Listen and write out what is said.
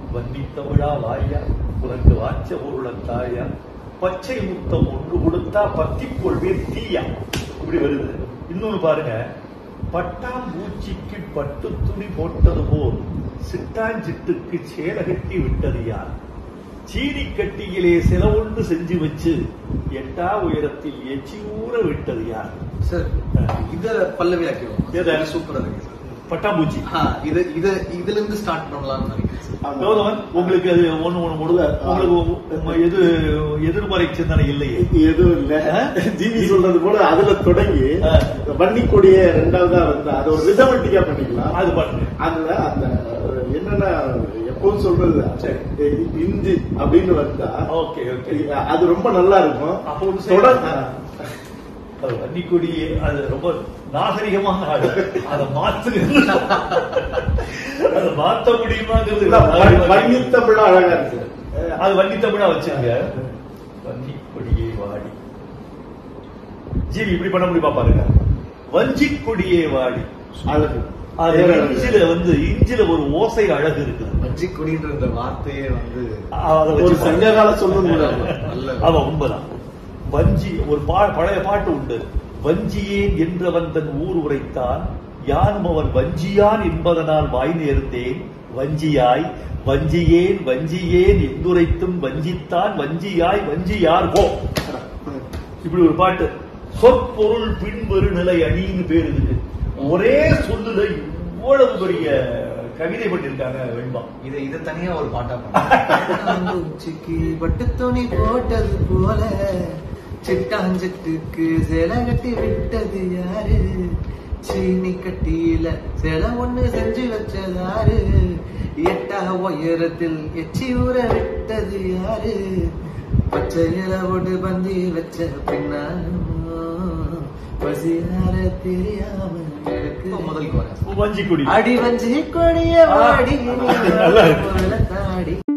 வன்னி தமிழா வாயா உனக்கு வாச்ச பொருளன் தாயா பச்சை முத்தம் ஒன்று கொடுத்தா பத்திக் கொள்வேன் தீயா இப்படி வருது இன்னொன்னு பாருங்க பட்டாம்பூச்சிக்கு பட்டு துணி போட்டது போல் சிட்டாஞ்சிட்டுக்கு சேல கட்டி விட்டது யார் சீனி கட்டியிலே சில ஒன்று செஞ்சு வச்சு எட்டா உயரத்தில் எச்சி ஊற விட்டது யார் சார் இத பல்லவி ஆக்கிடுவோம் எதை? சூப்பரா இருக்கு சார் பட்டாம்பூச்சி ஆ, இது இது இதுல இருந்து ஸ்டார்ட் பண்ணலாம்னு நினைக்கிறேன் சார் கௌதமன் உங்களுக்கு அது ஒண்ணு ஒண்ணு முடியல உங்களுக்கு உங்க எது எதிர்மறை சிந்தனை இல்லையே எதுவும் இல்ல ஜிவி சொல்றது போல அதுல தொடங்கி ஆ. வன்னி கொடிய ரெண்டாவதா வந்தா அது ஒரு ரிதமெட்டிக்கா பண்ணிக்கலாம் அது பண்ணுங்க அதுல அந்த என்னன்னா எப்பவும் சொல்றது சரி. இந்தி அப்படின்னு வந்தா ஓகே ஓகே அது ரொம்ப நல்லா இருக்கும் அப்போ ஒண்ணு தொடர் செய்யலாம். அது வன்னிக்கொடியே அது ரொம்ப நாகரிகமான ஆடு அதை மாத்துங்க அதை மாத்த முடியுமாங்கிறது இல்ல, வ- வன்னி தமிழா அழகா இருக்கு அது வன்னி தமிழா வச்சுங்க வன்னி கொடியே வாடி ஜீவி இப்படி பண்ண முடியுமா பாருங்க வஞ்சி கொடியே வாடி அழகு அது வேற அழகு. இஞ்சில வந்து இஞ்சில ஒரு ஓசை அழகு இருக்குது வஞ்சி கொடின்ற இந்த வார்த்தையே வந்து அதை ஒரு வச்சு சங்க கால சொல்லணும் கூட. நல்ல ஆமா உண்மைதான் வஞ்சி ஒரு பா பழைய பாட்டு உண்டு வஞ்சியேன் என்றவன் தன் ஊர் உரைத்தான் யானும் அவன் வஞ்சியான் என்பதனால் வாய் நேர்ந்தேன் வஞ்சியாய் வஞ்சியேன் வஞ்சியேன் என்றுரைத்தும் வஞ்சித்தான் வஞ்சியாய் வஞ்சியார் போ இப்படி ஒரு பாட்டு சொற்பொருள் பின்வரு நிலை அணின்னு பேர் இருக்கு ஒரே சொல்லுல இவ்வளவு பெரிய கவிதை பண்ணிருக்காங்க வெண்பா இத இத தனியா ஒரு பாட்டா பண்ண உச்சிக்கு பட்டு துணி போட்டது போல சிட்டாஞ்சிட்டுக்கு சேலை கட்டி விட்டது யாரு சீனி கட்டியில சேலை ஒண்ணு செஞ்சு வச்சதாரு எட்டா உயரத்தில் எச்சி ஊற விட்டது யாரு பச்சை இலவோடு பந்தி வச்ச பின்னாலும் பசியார தெரியாம எனக்கு முதல் வரேன் வஞ்சி கொடி அடி வஞ்சி கொடிய வாடி நல்லா இருக்கு. தாடி